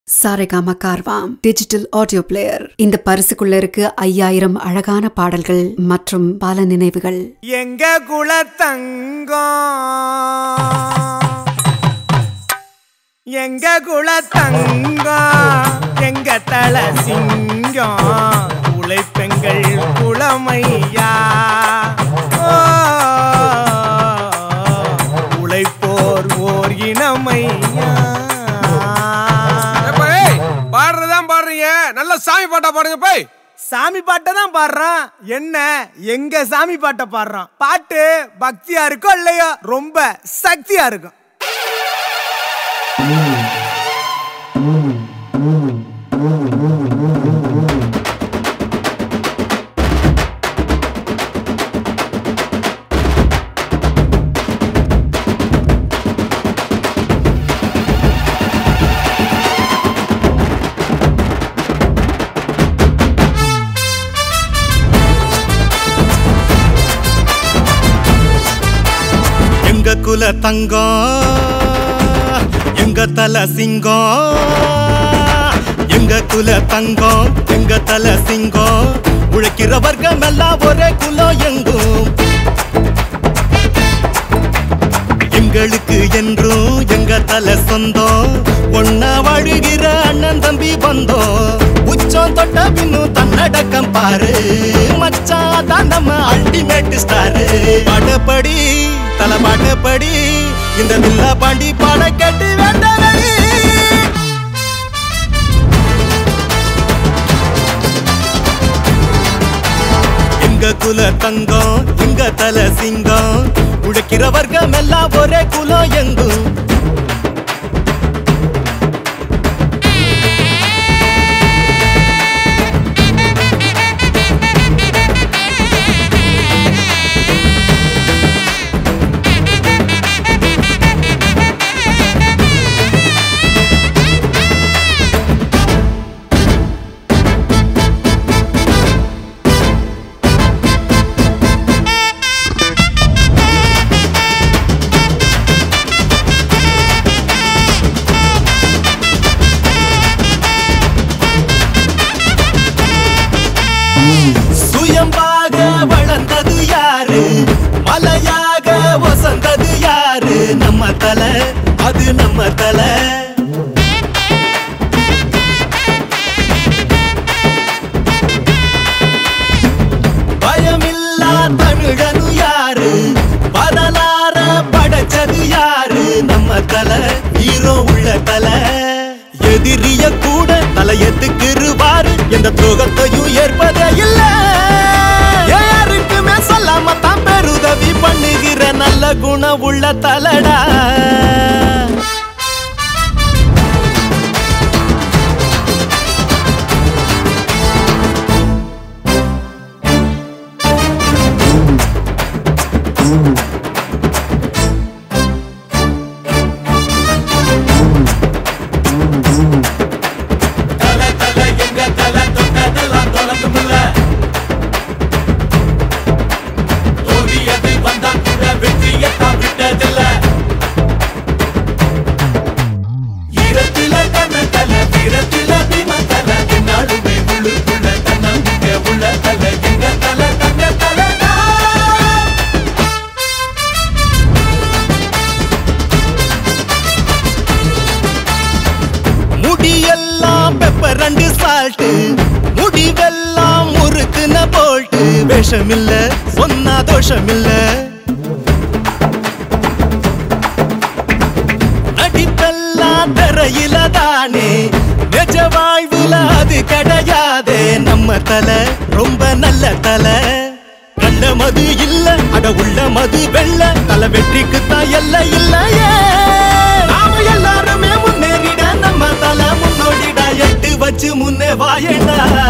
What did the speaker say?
Saregama Carvaan digital audio player இந்த பரிசுக்குள்ள இருக்கு ஐயாயிரம் அழகான பாடல்கள் மற்றும் பல நினைவுகள் எங்க குலத்தங்கம் எங்க குலத்தங்கம் எங்க தல சிங்கம் உழைப்பெங்கள் குலமையா ஓ, உழைப்போர் ஓர் இனமையா ஏப்பா, ஏய், பாடுறதுதான் பாடுறீங்க நல்ல சாமி பாட்டா பாடுங்க போய் சாமி பாட்டை தான் பாடுறான் என்ன எங்க சாமி பாட்டை பாடுறான் பாட்டு பக்தியா இருக்கோ இல்லையோ ரொம்ப சக்தியா இருக்கும் எங்க குல தங்கம் எங்க தல சிங்கம் எங்க குல தங்கம் எங்க தல சிங்கம் உழைக்கிற வர்க்கம் எல்லாம் ஒரே குலம் எங்கும் எங்களுக்கு என்றும் எங்க தல சொந்தம் ஒன்னா வாழுகிற அண்ணன் தம்பி வந்தோம் உச்சம் தொட்ட பின்னும் தன்னடக்கம் பாரு மச்சான் தான் நம்ம அல்டிமேட் ஸ்டாரு பாடப்படி தல பாட்டப்படி இந்த வில்லா பாண்டி பாட கேட்டு வேண்டவழி எங்க குல தங்கம் எங்க தல சிங்கம் உழைக்கிற வர்க்கம் எல்லாம் ஒரே குலம் எங்கும் சுயம்பாக வளர்ந்தது யாரு மலையாக வசந்தது யாரு நம்ம தலை அது நம்ம தலை பயமில்லா தமிழனு யாரு பதலார படைச்சது யாரு நம்ம தலை ஹீரோ உள்ள தலை எதிரிய கூட தலையத்துக்குருவாரு எந்த துரோகத்தையும் ஏற்பதே இல்ல யாருக்குமே சொல்லாம தான் பெருதவி பண்ணுகிற நல்ல குணம் உள்ள தலடா முடியெல்லாம் பெப்பர் ரெண்டு சால்ட்டு முடிவெல்லாம் முறுக்குன போல்ட்டு விஷமில்ல சொன்னா தோஷமில்ல நடிப்பெல்லாம் திரையில தானே நிஜ வாழ்வுல அது கிடையாதே நம்ம தலை ரொம்ப நல்ல தலை கண்ட மது இல்ல அட உள்ள மது வெள்ள தலை வெற்றிக்கு தான் எல்லை இல்லையே நாம எல்லாருமே முன்னேறிட நம்ம தலை முன்னோடிடா எட்டு வச்சு முன்னே வாயடா